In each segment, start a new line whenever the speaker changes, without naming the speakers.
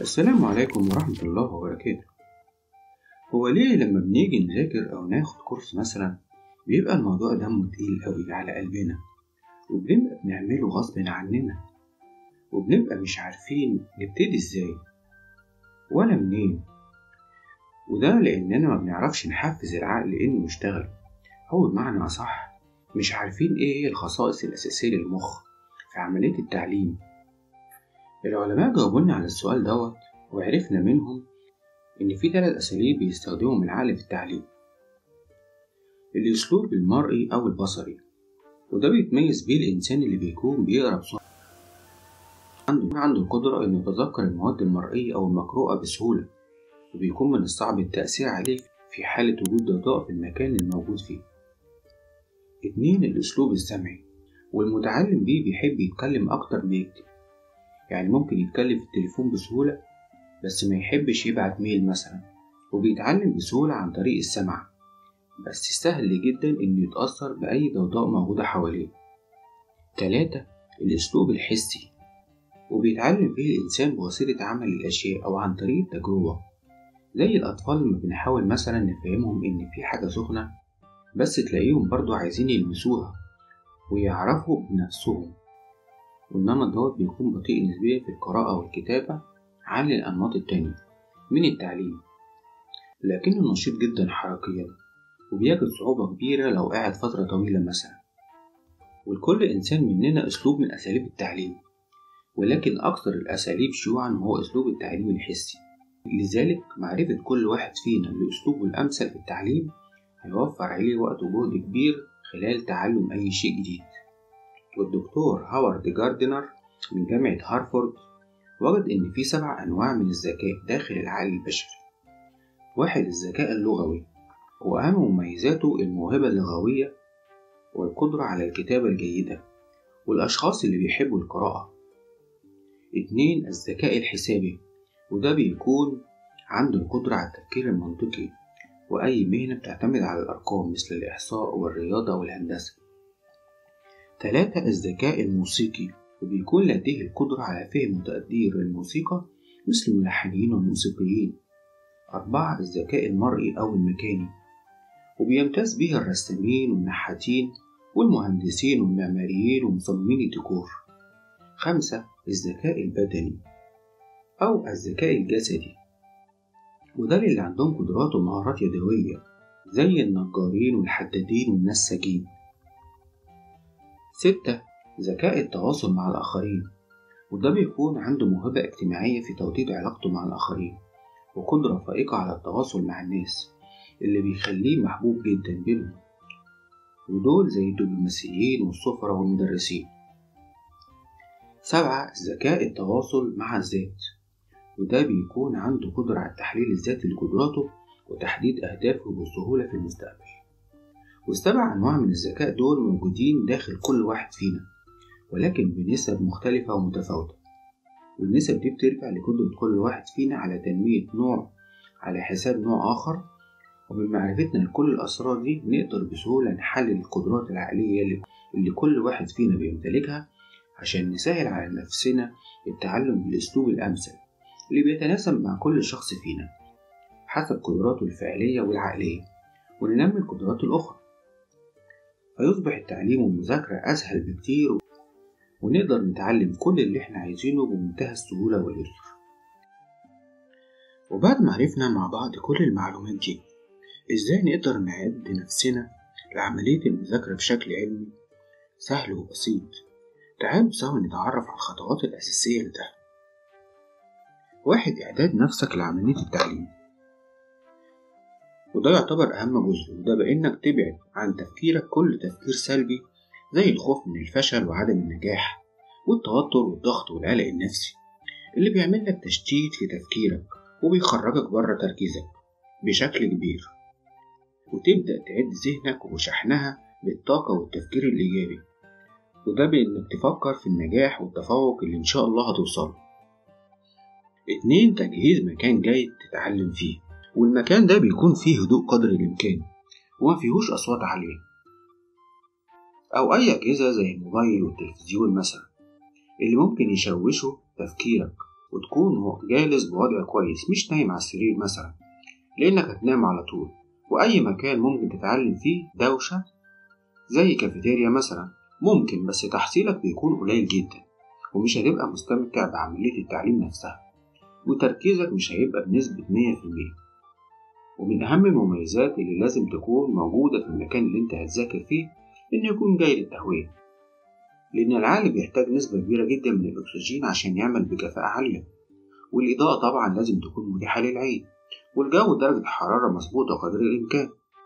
السلام عليكم ورحمة الله وبركاته هو ليه لما بنيجي نذاكر أو ناخد كورس مثلا بيبقى الموضوع دمه تقيل أوي على قلبنا وبنبقى بنعمله غصب عننا وبنبقى مش عارفين نبتدي ازاي ولا منين وده لأننا ما بنعرفش نحفز العقل إنه يشتغل أو بمعنى أصح مش عارفين إيه هي الخصائص الأساسية للمخ في عملية التعليم العلماء جاوبونا على السؤال دوت وعرفنا منهم إن في ثلاث أساليب بيستخدمهم العقل في التعليم الأسلوب المرئي أو البصري وده بيتميز بيه الإنسان اللي بيكون بيقرأ بسرعة عنده عنده القدرة إنه يتذكر المواد المرئية أو المقروءة بسهولة وبيكون من الصعب التأثير عليه في حالة وجود ضوضاء في المكان الموجود فيه اتنين الأسلوب السمعي والمتعلم بيه بيحب يتكلم أكتر ما يكتب يعني ممكن يتكلم في التليفون بسهولة بس ما يحبش يبعت ميل مثلا وبيتعلم بسهولة عن طريق السمع بس سهل جدا إنه يتأثر بأي ضوضاء موجودة حواليه تلاتة الأسلوب الحسي وبيتعلم فيه الإنسان بوسيلة عمل الأشياء أو عن طريق التجربة زي الأطفال لما بنحاول مثلا نفهمهم إن في حاجة سخنة بس تلاقيهم برضو عايزين يلمسوها ويعرفوا بنفسهم وإنما دوت بيكون بطيء نسبيا في القراءة والكتابة عن الأنماط التانية من التعليم لكنه نشيط جدا حركيا وبيجد صعوبة كبيرة لو قاعد فترة طويلة مثلا ولكل إنسان مننا أسلوب من أساليب التعليم ولكن أكثر الأساليب شيوعا هو أسلوب التعليم الحسي لذلك معرفة كل واحد فينا لأسلوبه الأمثل في التعليم هيوفر عليه وقت وجهد كبير خلال تعلم أي شيء جديد والدكتور هاورد جاردنر من جامعة هارفارد وجد إن في سبع أنواع من الذكاء داخل العقل البشري واحد الذكاء اللغوي وأهم مميزاته الموهبة اللغوية والقدرة على الكتابة الجيدة والأشخاص اللي بيحبوا القراءة اتنين الذكاء الحسابي وده بيكون عنده القدرة على التفكير المنطقي وأي مهنة بتعتمد على الأرقام مثل الإحصاء والرياضة والهندسة تلاتة الذكاء الموسيقي وبيكون لديه القدرة على فهم وتقدير الموسيقى مثل الملحنين والموسيقيين أربعة الذكاء المرئي أو المكاني وبيمتاز به الرسامين والنحاتين والمهندسين والمعماريين ومصممين الديكور خمسة الذكاء البدني أو الذكاء الجسدي وده اللي عندهم قدرات ومهارات يدوية زي النجارين والحدادين والنساجين ستة ذكاء التواصل مع الآخرين وده بيكون عنده موهبة اجتماعية في توطيد علاقته مع الآخرين وقدرة فائقة على التواصل مع الناس اللي بيخليه محبوب جدا بينهم ودول زي الدبلوماسيين والسفراء والمدرسين سبعة ذكاء التواصل مع الذات وده بيكون عنده قدرة على التحليل الذاتي لقدراته وتحديد أهدافه بسهولة في المستقبل والسبع أنواع من الذكاء دول موجودين داخل كل واحد فينا ولكن بنسب مختلفة ومتفاوتة والنسب دي بترجع لقدرة كل واحد فينا على تنمية نوع على حساب نوع آخر ومن معرفتنا لكل الأسرار دي نقدر بسهولة نحلل القدرات العقلية اللي كل واحد فينا بيمتلكها عشان نسهل على نفسنا التعلم بالأسلوب الأمثل اللي بيتناسب مع كل شخص فينا حسب قدراته الفعلية والعقلية وننمي القدرات الأخرى فيصبح التعليم والمذاكرة أسهل بكتير ونقدر نتعلم كل اللي احنا عايزينه بمنتهى السهولة واليسر وبعد ما عرفنا مع بعض كل المعلومات دي ازاي نقدر نعد نفسنا لعملية المذاكرة بشكل علمي سهل وبسيط تعالوا سوا نتعرف على الخطوات الأساسية لده واحد إعداد نفسك لعملية التعليم وده يعتبر أهم جزء وده بإنك تبعد عن تفكيرك كل تفكير سلبي زي الخوف من الفشل وعدم النجاح والتوتر والضغط والقلق النفسي اللي بيعمل لك تشتيت في تفكيرك وبيخرجك بره تركيزك بشكل كبير وتبدأ تعد ذهنك وشحنها بالطاقة والتفكير الإيجابي وده بإنك تفكر في النجاح والتفوق اللي إن شاء الله هتوصله اتنين تجهيز مكان جيد تتعلم فيه والمكان ده بيكون فيه هدوء قدر الإمكان وما فيهوش أصوات عالية أو أي أجهزة زي الموبايل والتلفزيون مثلا اللي ممكن يشوشوا تفكيرك وتكون تكون جالس بوضع كويس مش نايم على السرير مثلا لأنك هتنام على طول وأي مكان ممكن تتعلم فيه دوشة زي كافيتيريا مثلا ممكن بس تحصيلك بيكون قليل جدا ومش هتبقى مستمتع بعملية التعليم نفسها وتركيزك مش هيبقى بنسبة مية في المية ومن أهم المميزات اللي لازم تكون موجودة في المكان اللي أنت هتذاكر فيه إنه يكون جاي للتهوية لأن العقل بيحتاج نسبة كبيرة جدا من الأكسجين عشان يعمل بكفاءة عالية والإضاءة طبعا لازم تكون مريحة للعين والجو درجة حرارة مظبوطة قدر الإمكان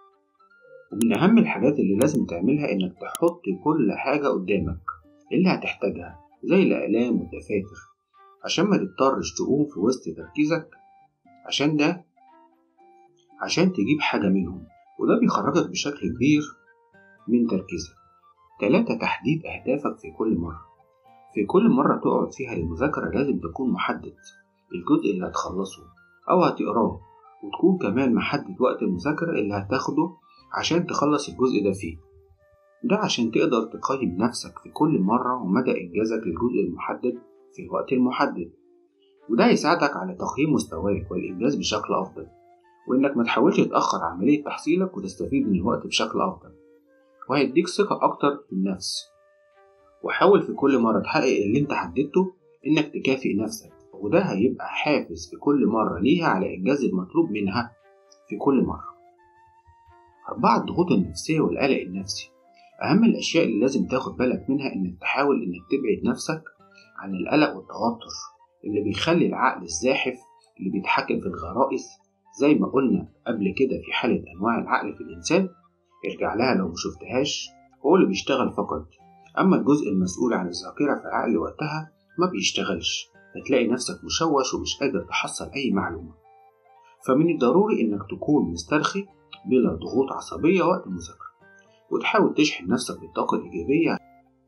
ومن أهم الحاجات اللي لازم تعملها إنك تحط كل حاجة قدامك اللي هتحتاجها زي الأقلام والدفاتر عشان ما تضطرش تقوم في وسط تركيزك عشان ده عشان تجيب حاجة منهم وده بيخرجك بشكل كبير من تركيزك تلاتة تحديد أهدافك في كل مرة في كل مرة تقعد فيها للمذاكرة لازم تكون محدد الجزء اللي هتخلصه أو هتقراه وتكون كمان محدد وقت المذاكرة اللي هتاخده عشان تخلص الجزء ده فيه ده عشان تقدر تقيم نفسك في كل مرة ومدى إنجازك للجزء المحدد في الوقت المحدد وده هيساعدك على تقييم مستواك والإنجاز بشكل أفضل وإنك ما تحاولش تأخر عملية تحصيلك وتستفيد من الوقت بشكل أفضل وهيديك ثقة أكتر في النفس وحاول في كل مرة تحقق اللي أنت حددته إنك تكافئ نفسك وده هيبقى حافز في كل مرة ليها على إنجاز المطلوب منها في كل مرة أربعة الضغوط النفسية والقلق النفسي أهم الأشياء اللي لازم تاخد بالك منها إنك تحاول إنك تبعد نفسك عن القلق والتوتر اللي بيخلي العقل الزاحف اللي بيتحكم في الغرائز زي ما قلنا قبل كده في حالة أنواع العقل في الإنسان ارجع لها لو مشوفتهاش هو اللي بيشتغل فقط أما الجزء المسؤول عن الذاكرة في العقل وقتها ما بيشتغلش فتلاقي نفسك مشوش ومش قادر تحصل أي معلومة فمن الضروري إنك تكون مسترخي بلا ضغوط عصبية وقت المذاكرة وتحاول تشحن نفسك بالطاقة الإيجابية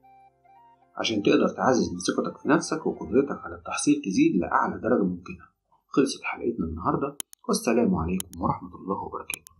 عشان تقدر تعزز من ثقتك في نفسك وقدرتك على التحصيل تزيد لأعلى درجة ممكنة خلصت حلقتنا النهاردة والسلام عليكم ورحمة الله وبركاته